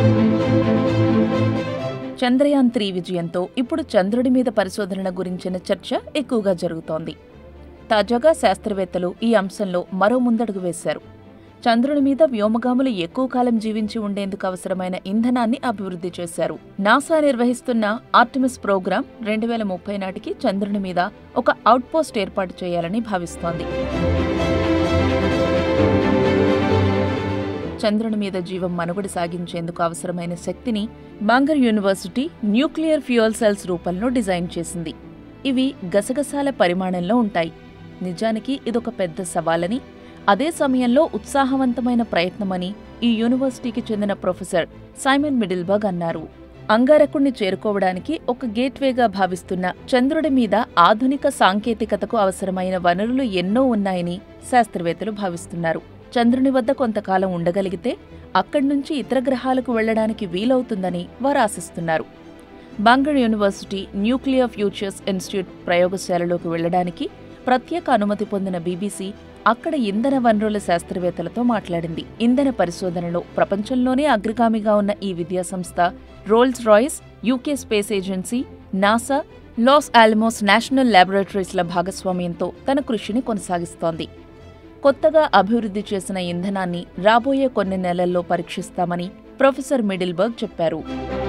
Chandrayaan three విజయంతో ఇప్పుడు చంద్రుడి మీద పరిశోధనల గురించిన చర్చ ఎక్కువగా జరుగుతోంది తాజాగా శాస్త్రవేత్తలు ఈ అంశంలో మరో ముందడుగు వేశారు చంద్రుడి మీద వ్యోమగాములు ఎక్కువ కాలం జీవించి ఉండేందుకు అవసరమైన ఇంధనాన్ని అభివృద్ధి చేశారు నాసా నిర్వహిస్తున్న ఆర్టిమిస్ ప్రోగ్రాం రెండు వేల ముప్పై నాటికి చంద్రుని మీద ఒక అవుట్పోస్ట్ ఏర్పాటు చేయాలని భావిస్తోంది చంద్రుని మీద జీవం మనుగడ సాగించేందుకు అవసరమైన శక్తిని Bangor university nuclear fuel cells రూపంలో డిజైన్ చేసింది ఇవి గసగసాల పరిమాణంలో ఉంటాయి నిజానికి ఇదొక పెద్ద సవాలని అదే సమయంలో ఉత్సాహవంతమైన ప్రయత్నమని ఈ యూనివర్సిటీకి చెందిన ప్రొఫెసర్ సైమన్ మిడిల్బర్గ్ అన్నారు అంగారకుణ్ణి చేరుకోవడానికి ఒక గేట్వేగా భావిస్తున్న చంద్రుడి మీద ఆధునిక సాంకేతికతకు అవసరమైన వనరులు ఎన్నో ఉన్నాయని శాస్త్రవేత్తలు భావిస్తున్నారు చంద్రుని వద్ద కొంతకాలం ఉండగలిగితే అక్కడి నుంచి ఇతర గ్రహాలకు వెళ్లడానికి వీలవుతుందని వారు ఆశిస్తున్నారు Bangor university nuclear futures institute ప్రయోగశాలలోకి వెళ్లడానికి ప్రత్యేక అనుమతి పొందిన బీబీసీ అక్కడ ఇంధన వనరుల శాస్త్రవేత్తలతో మాట్లాడింది ఇంధన పరిశోధనలో ప్రపంచంలోనే అగ్రగామిగా ఉన్న ఈ విద్యాసంస్థ Rolls Royce UK space agency NASA Los Alamos national ల్యాబొరేటరీస్ల భాగస్వామ్యంతో తన కృషిని కొనసాగిస్తోంది కొత్తగా అభివృద్ధి చేసిన ఇంధనాన్ని రాబోయే కొన్ని నెలల్లో పరీక్షిస్తామని ప్రొఫెసర్ మిడిల్బర్గ్ చెప్పారు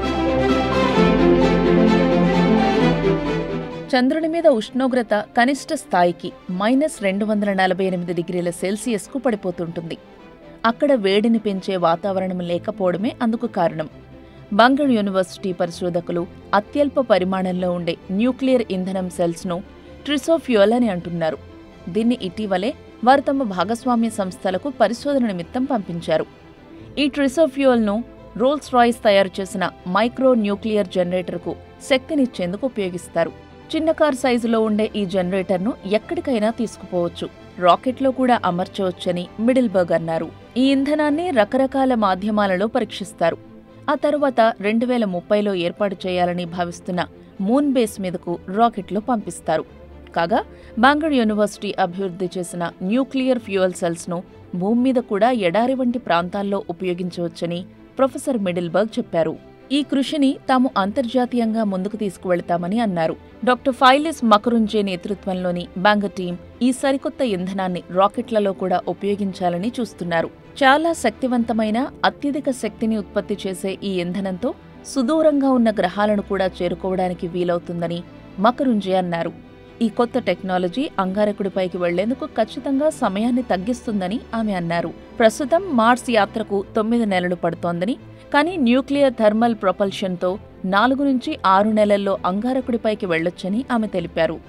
చంద్రుని మీద ఉష్ణోగ్రత కనిష్ట స్థాయికి మైనస్ రెండు వందల నలభై ఎనిమిది డిగ్రీల సెల్సియస్కు పడిపోతుంటుంది అక్కడ వేడిని పెంచే వాతావరణం లేకపోవడమే అందుకు కారణం బంగర్ యూనివర్సిటీ పరిశోధకులు అత్యల్ప పరిమాణంలో ఉండే న్యూక్లియర్ ఇంధనం సెల్స్ను ట్రిసోఫ్యూయల్ అని అంటున్నారు దీన్ని ఇటీవలే వారు తమ భాగస్వామ్య సంస్థలకు పరిశోధన నిమిత్తం పంపించారు ఈ ట్రిసోఫ్యూయల్ను రోల్స్ రాయిస్ తయారు చేసిన మైక్రో న్యూక్లియర్ జనరేటర్కు శక్తినిచ్చేందుకు ఉపయోగిస్తారు చిన్న కార్ సైజులో ఉండే ఈ జనరేటర్ను ఎక్కడికైనా తీసుకుపోవచ్చు రాకెట్లో కూడా అమర్చవచ్చని మిడిల్బర్గ్ అన్నారు ఈ ఇంధనాన్ని రకరకాల మాధ్యమాలలో పరీక్షిస్తారు ఆ తరువాత రెండు వేల ముప్పైలో ఏర్పాటు చేయాలని భావిస్తున్న మూన్ బేస్ మీదకు రాకెట్లో పంపిస్తారు కాగా బాంగర్ యూనివర్సిటీ అభివృద్ధి చేసిన న్యూక్లియర్ ఫ్యూయల్ సెల్స్ను భూమి మీద కూడా ఎడారి వంటి ప్రాంతాల్లో ఉపయోగించవచ్చని ప్రొఫెసర్ మిడిల్బర్గ్ చెప్పారు ఈ కృషిని తాము అంతర్జాతీయంగా ముందుకు తీసుకువెళతామని అన్నారు డాక్టర్ ఫైలిస్ మకరుంజే నేతృత్వంలోని బాంగర్ టీం ఈ సరికొత్త ఇంధనాన్ని రాకెట్లలో కూడా ఉపయోగించాలని చూస్తున్నారు చాలా శక్తివంతమైన అత్యధిక శక్తిని ఉత్పత్తి చేసే ఈ ఇంధనంతో సుదూరంగా ఉన్న గ్రహాలను కూడా చేరుకోవడానికి వీలవుతుందని మకరుంజే అన్నారు ఈ కొత్త టెక్నాలజీ అంగారకుడిపైకి వెళ్లేందుకు ఖచ్చితంగా సమయాన్ని తగ్గిస్తుందని ఆమె అన్నారు ప్రస్తుతం మార్స్ యాత్రకు తొమ్మిది నెలలు పడుతోందని కానీ న్యూక్లియర్ థర్మల్ ప్రొపల్షన్తో నాలుగు నుంచి ఆరు నెలల్లో అంగారకుడిపైకి వెళ్లొచ్చని ఆమె తెలిపారు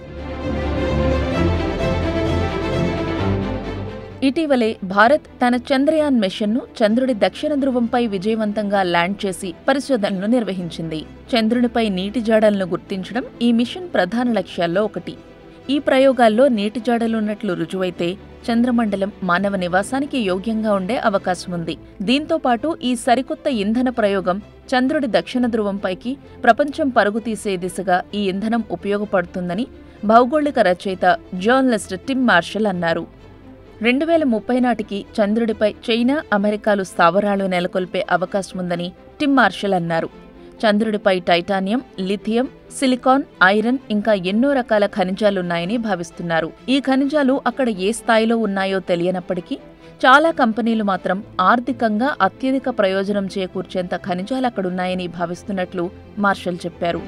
ఇటీవలే భారత్ తన చంద్రయాన్ మిషన్ను చంద్రుడి దక్షిణ ధ్రువంపై విజయవంతంగా ల్యాండ్ చేసి పరిశోధనలు నిర్వహించింది చంద్రునిపై నీటి జాడలను గుర్తించడం ఈ మిషన్ ప్రధాన లక్ష్యాల్లో ఒకటి ఈ ప్రయోగాల్లో నీటి జాడలున్నట్లు రుజువైతే చంద్రమండలం మానవ నివాసానికి యోగ్యంగా ఉండే అవకాశం ఉంది దీంతో పాటు ఈ సరికొత్త ఇంధన ప్రయోగం చంద్రుడి దక్షిణ ధ్రువంపైకి ప్రపంచం పరుగు తీసే దిశగా ఈ ఇంధనం ఉపయోగపడుతుందని భౌగోళిక రచయిత జర్నలిస్ట్ టిమ్ మార్షల్ అన్నారు రెండు వేల ముప్పై నాటికి చంద్రుడిపై చైనా అమెరికాలు స్థావరాలు నెలకొల్పే అవకాశం ఉందని టిమ్ మార్షల్ అన్నారు చంద్రుడిపై టైటానియం లిథియం సిలికాన్ ఐరన్ ఇంకా ఎన్నో రకాల ఖనిజాలున్నాయని భావిస్తున్నారు ఈ ఖనిజాలు అక్కడ ఏ స్థాయిలో ఉన్నాయో తెలియనప్పటికీ చాలా కంపెనీలు మాత్రం ఆర్థికంగా అత్యధిక ప్రయోజనం చేకూర్చేంత ఖనిజాలు అక్కడున్నాయని భావిస్తున్నట్లు మార్షల్ చెప్పారు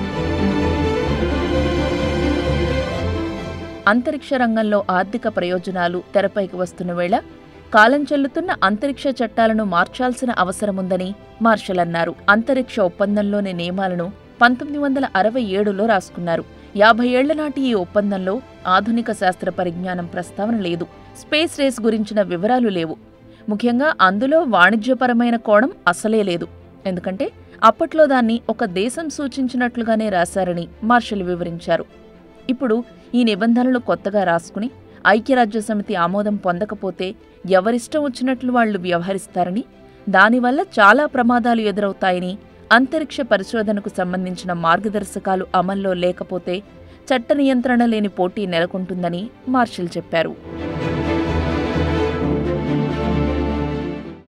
అంతరిక్ష రంగంలో ఆర్థిక ప్రయోజనాలు తెరపైకి వస్తున్న వేళ కాలం చెల్లుతున్న అంతరిక్ష చట్టాలను మార్చాల్సిన అవసరముందని మార్షల్ అన్నారు అంతరిక్ష ఒప్పందంలోని నియమాలను పంతొమ్మిది వందల అరవై ఏడులో రాసుకున్నారు యాభై ఏళ్ల నాటి ఈ ఒప్పందంలో ఆధునిక శాస్త్ర పరిజ్ఞానం ప్రస్తావన లేదు స్పేస్ రేస్ గురించిన వివరాలు లేవు ముఖ్యంగా అందులో వాణిజ్యపరమైన కోణం అసలే లేదు ఎందుకంటే అప్పట్లో దాన్ని ఒక దేశం సూచించినట్లుగానే రాశారని మార్షల్ వివరించారు ఇప్పుడు ఈ నిబంధనలు కొత్తగా రాసుకుని ఐక్యరాజ్య సమితి ఆమోదం పొందకపోతే ఎవరిష్టం వచ్చినట్లు వాళ్లు వ్యవహరిస్తారని దానివల్ల చాలా ప్రమాదాలు ఎదురవుతాయని అంతరిక్ష పరిశోధనకు సంబంధించిన మార్గదర్శకాలు అమల్లో లేకపోతే చట్ట నియంత్రణ లేని పోటీ నెలకొంటుందని మార్షల్ చెప్పారు